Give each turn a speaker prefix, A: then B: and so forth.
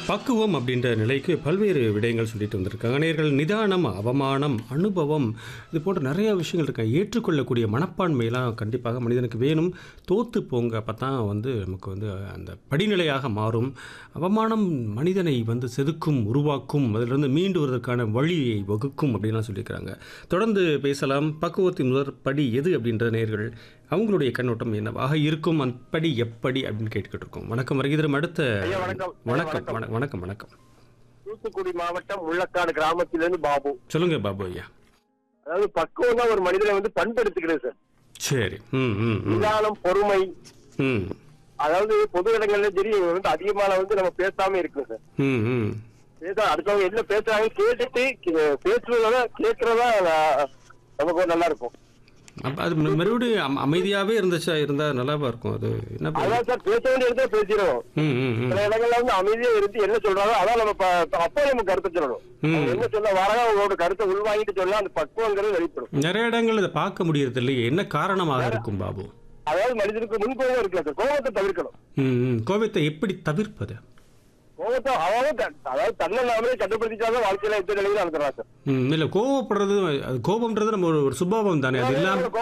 A: பக்குவம் அப்படின்ற நிலைக்கு பல்வேறு விடயங்கள் சொல்லிட்டு வந்திருக்காங்க நேர்கள் நிதானம் அவமானம் அனுபவம் இது போன்ற நிறைய விஷயங்கள் இருக்காங்க ஏற்றுக்கொள்ளக்கூடிய மனப்பான்மையெல்லாம் கண்டிப்பாக மனிதனுக்கு வேணும் தோத்து போங்க அப்போ தான் வந்து நமக்கு வந்து அந்த படிநிலையாக மாறும் அவமானம் மனிதனை வந்து செதுக்கும் உருவாக்கும் அதிலிருந்து மீண்டு வருவதற்கான வழியை வகுக்கும் அப்படின்லாம் சொல்லியிருக்கிறாங்க தொடர்ந்து பேசலாம் பக்குவத்தின் முதற் படி எது அப்படின்ற நேர்கள் அவங்களுடைய கண்ணோட்டம் என்னவாக இருக்கும் அப்படி எப்படி அப்படின்னு கேட்டுக்கிட்டு இருக்கோம் வணக்கம் வருகிறோம் அடுத்த
B: ஐயா, வணக்கம்.
A: வணக்கம் வணக்கம் வணக்கம் வணக்கம்
B: தூத்துக்குடி மாவட்டம் முள்ளக்காடு கிராமத்திலிருந்து பாபு
A: சொல்லுங்க பாபு ஐயா
B: அதாவது பக்குவம் தான் ஒரு மனிதனை வந்து பண்படுத்துகிறது சார்
A: சரி ம் ம் ம்
B: நிதானம் பொறுமை
A: ம்
B: அதாவது பொது இடங்கள்ல சரி வந்து அதிகமான வந்து நம்ம பேசாம இருக்கணும் சார்
A: ம் ம்
B: பேச அடுத்தவங்க என்ன பேசுறாங்க கேட்டுட்டு கே- பேசுறதோட கேட்கறதா நா- நமக்கு ஒரு நல்லா இருக்கும்
A: அப்ப அது ம- மறுபடியும் அம- அமைதியாவே இருந்துச்சா இருந்தா நல்லாவா இருக்கும் அது என்ன பண்ண-
B: அதான் சார் பேச வேண்டிய இடத்துல பேசிடுவோம்
A: ம் ம் ம்
B: சில இடங்கள்ல வந்து அமைதியா இருந்து என்ன சொல்றாங்க அதான் நம்ம ப- அப்போ நம்ம கருத்தை சொல்லணும்
A: ம்.
B: அவங்க என்ன சொல்ல வராங்க அவங்களோட கருத்தை உள்வாங்கிட்டு சொன்னா அந்த பக்குவங்கிறது வெளிப்படும்
A: நிறைய இடங்கள் இதை பார்க்க முடியறது இல்லையே என்ன காரணமாக இருக்கும் பாபு
B: அதாவது மனிதனுக்கு முன்கோபம் இருக்குல்ல சார் கோபத்தை தவிர்க்கணும்
A: ம் ம் கோபத்தை எப்படி தவிர்ப்பது
B: கோபத்தை அதாவது த- அதாவது தன்னை நாமளே கட்டுப்படுத்திட்டாதான் வாழ்க்கையில எந்த நிலையிலும் நடத்துறா சார்
A: ம் இல்லை கோவப்படுறது அது கோபம்ன்றது நம்ம ஒரு ஒரு சுபாவம் தானே அது இல்லாமல்